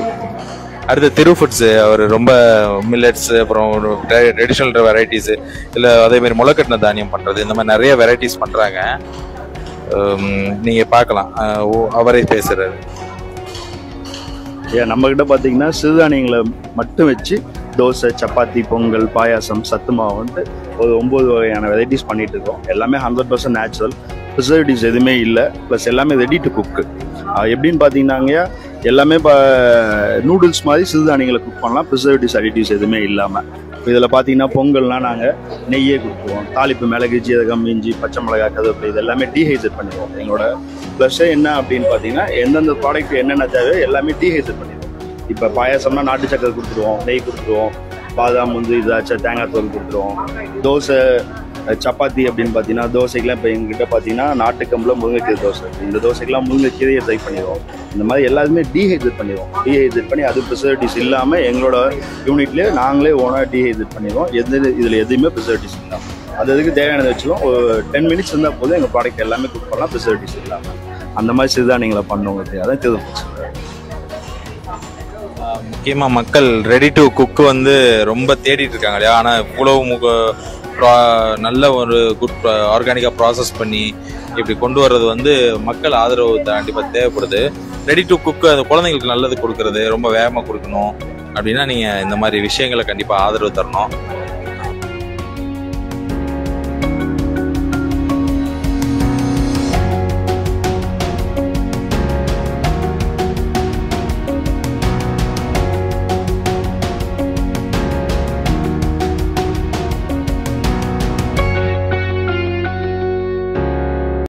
அடுத்து திரு ஃபுட்ஸ் அவர் ரொம்ப மில்லட்ஸ் அப்புறம் ட்ரெடிஷ்னல் வெரைட்டிஸ் இல்லை அதே மாதிரி முளைக்கட்டின தானியம் பண்ணுறது இந்த மாதிரி நிறைய வெரைட்டிஸ் பண்ணுறாங்க நீங்கள் பார்க்கலாம் அஹ் ஓ- அவரே பேசுகிறாரு ஏன் நம்மக்கிட்ட பார்த்தீங்கன்னா சிறுதானியங்களை மட்டும் வச்சு தோசை சப்பாத்தி பொங்கல் பாயாசம் சத்து மாவு வந்து ஒரு ஒம்பது வகையான வெரைட்டிஸ் பண்ணிட்டு இருக்கோம் எல்லாமே ஹண்ட்ரட் பர்சன்ட் நேச்சுரல் ப்ரிசர்வேட்டிவ்ஸ் எதுவுமே இல்லை ப்ளஸ் எல்லாமே ரெடி டு குக்கு எப்படின்னு பார்த்தீங்கன்னாங்க எல்லாமே இப்போ நூடுல்ஸ் மாதிரி சிறுதானியங்களை குக் பண்ணலாம் ப்ரிசர்வேட்டிவ்ஸ் அடிட்டிவ்ஸ் எதுவுமே இல்லாமல் இதில் பார்த்தீங்கன்னா பொங்கல்னா நாங்கள் நெய்யே கொடுத்துருவோம் தாளிப்பு மிளகு ஜீரகம் இஞ்சி பச்சை மிளகாய் கருவேப்பிலை இது எல்லாமே டீஹைட்ரேட் பண்ணிடுவோம் எங்களோட ப்ளஸ் என்ன அப்படின்னு பார்த்தீங்கன்னா எந்தெந்த ப்ராடக்ட் என்னென்ன தேவையோ எல்லாமே டீஹைட்ரேட் பண்ணிடுவோம் இப்போ பாயாசம்னா நாட்டு சக்கரை கொடுத்துருவோம் நெய் கொடுத்துருவோம் பாதாம் வந்து இதாச்சும் தேங்காய் தோல் கொடுத்துருவோம் தோசை அஹ், சப்பாத்தி அப்படின்னு பார்த்தீங்கன்னா தோசைக்கெல்லாம் இப்போ எங்ககிட்ட பார்த்தீங்கன்னா நாட்டுக்கம்பில் முருங்கைக்கீரை தோசை இந்த தோசைக்கெல்லாம் முருங்கைக்கீரையை ட்ரை பண்ணிடுவோம் இந்த மாதிரி எல்லாருமே டீஹைட்ரேட் பண்ணிடுவோம் டீஹைட்ரேட் பண்ணி அது ப்ரிசர்வேட்டிவ்ஸ் இல்லாமல் எங்களோட யூனிட்லேயே நாங்களே ஓனாக டீஹைட்ரேட் பண்ணிடுவோம் எது இதில் எதுவுமே ப்ரிசர்வேட்டிவ்ஸ் இல்லாமல் அது அதுக்கு தேவையானதை வச்சுக்கோம் ஒரு டென் மினிட்ஸ் இருந்தால் போதும் எங்கள் ப்ராடக்ட் எல்லாமே குக் பண்ணலாம் ப்ரிசர்வேட்டிவ்ஸ் இல்லாமல் அந்த மாதிரி சிறுதானியங்களை பண்ணவங்களுக்கு அதான் திரும்ப முக்கியமாக மக்கள் ரெடி டு குக் வந்து ரொம்ப தேடிட்டு இருக்காங்க இல்லையா ஆனால் இவ்வளவு முக ப்ரா- நல்ல ஒரு குட் ஆர்கானிக்காக ப்ராசஸ் பண்ணி இப்படி கொண்டு வர்றது வந்து மக்கள் ஆதரவு கண்டிப்பாக தேவைப்படுது ரெடி டு குக் அந்த குழந்தைங்களுக்கு நல்லது கொடுக்கறது ரொம்ப வேகமாக கொடுக்கணும் அப்படின்னா நீங்கள் இந்த மாதிரி விஷயங்களை கண்டிப்பாக ஆதரவு தரணும்